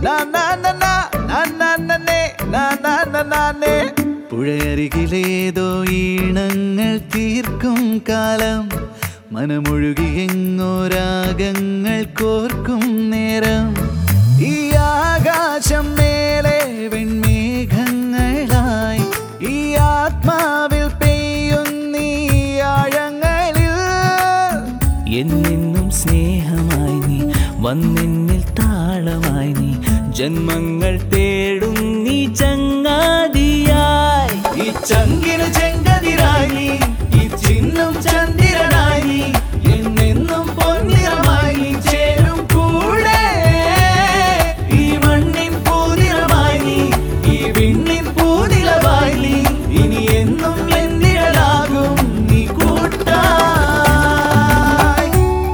നാ നാ നാ നാ നാ നാ നാ നേ, നാ നാ നാ നാ നേ. പുഴയരികിലേതോ ഈണങ്ങൾ തീർക്കും കാലം മനമൊഴുകിയെങ്ങോ രാഗങ്ങൾ കോർക്കും നേരം ഈ ആകാശം മേലെ വെൺമേഘങ്ങളായി ഈ ആത്മാവിൽ പെയ്യുന്നീ ആഴങ്ങളിൽ എന്നെന്നും സ്നേഹമായി നീ വന്നെന്നിൽ താളമായി നീ ജന്മങ്ങൾ തേടും നീ ചങ്ങാതിയായി ഈ ചങ്കിന് ചെങ്കതിരായി നീ, ഈ ചിഹ്നം ചന്ദ്രനായി നീ, എന്നെന്നും പൊന്നിറമായി നീ ചേരും കൂടെ ഈ മണ്ണിൻ പൂതിരമായി നീ ഈ വിണ്ണിൻ പൂതിലവായി നീ ഇനി എന്നും എന്തിരലാകും നീ കൂട്ടായി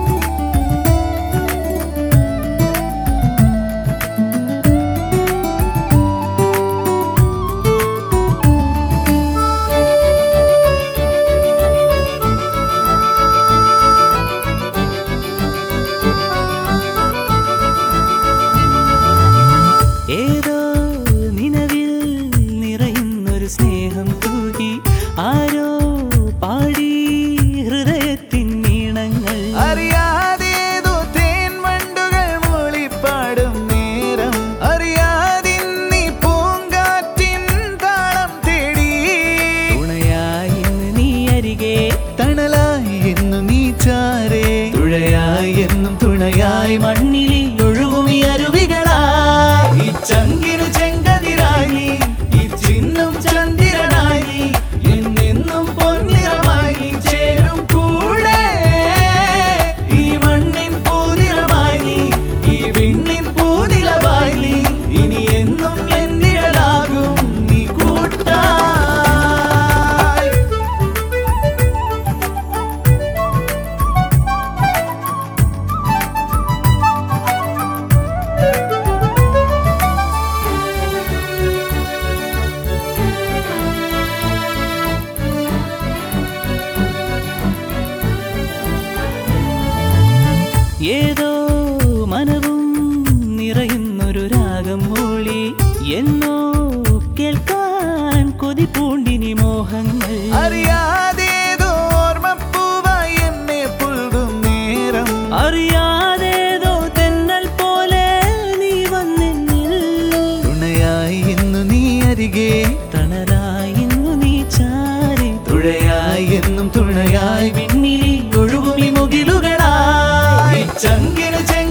ഏതോ നിലവിൽ നിറയുന്നൊരു സ്നേഹം തൂകി ആരോ പാടി ഹൃദയത്തിൻ നീണങ്ങൾ അറിയാതേതോ തേൻവണ്ടുകൾ മൂളിപ്പാടും നേരം അറിയാതിന്നീ പൂങ്കാറ്റിൻ താളം തേടി തുണയായി ഇന്ന് നീ അരികെ തണലായി എന്നു നീ ചാരേ തുഴയായി എന്നും തുണയായി മണ്ണിൽ ഒഴുകും ഈ അരുവികളായി ഈ ചങ്കിനു ചെങ്കതിരായി നീ, ഈ ചിഹ്നം ചന്ദ്രനായി നീ, എന്നെന്നും പൊന്നിറമായി നീ ചേരും കൂടെ ഈ മണ്ണിൻ പൂതിരമായി നീ ഈ വിണ്ണിൻ പൂതിലവായി നീ ഇനി എന്നും എന്തിരലാകും നീ കൂട്ടായി ഏതോ മനവും നിറയുന്നൊരു രാഗം മൂളി എന്നോ കേൾക്കാൻ കൊതി പൂണ്ടിനി മോഹങ്ങൾ അറിയാതേതോ ഓർമ്മപ്പൂവായി എന്നെ പുൽകും നേരം അറിയാതേതോ തെന്നൽ പോലെ നീ വന്നെന്നിൽ തുണയായി ഇന്നു നീ അരികെ തണലായി ഇന്നു നീ ചാരി തുഴയായി എന്നും തുണയായി വിണ്ണിലി ഒഴുകുമി മുകിലുകളായി ചങ്കിന് ചെങ്ക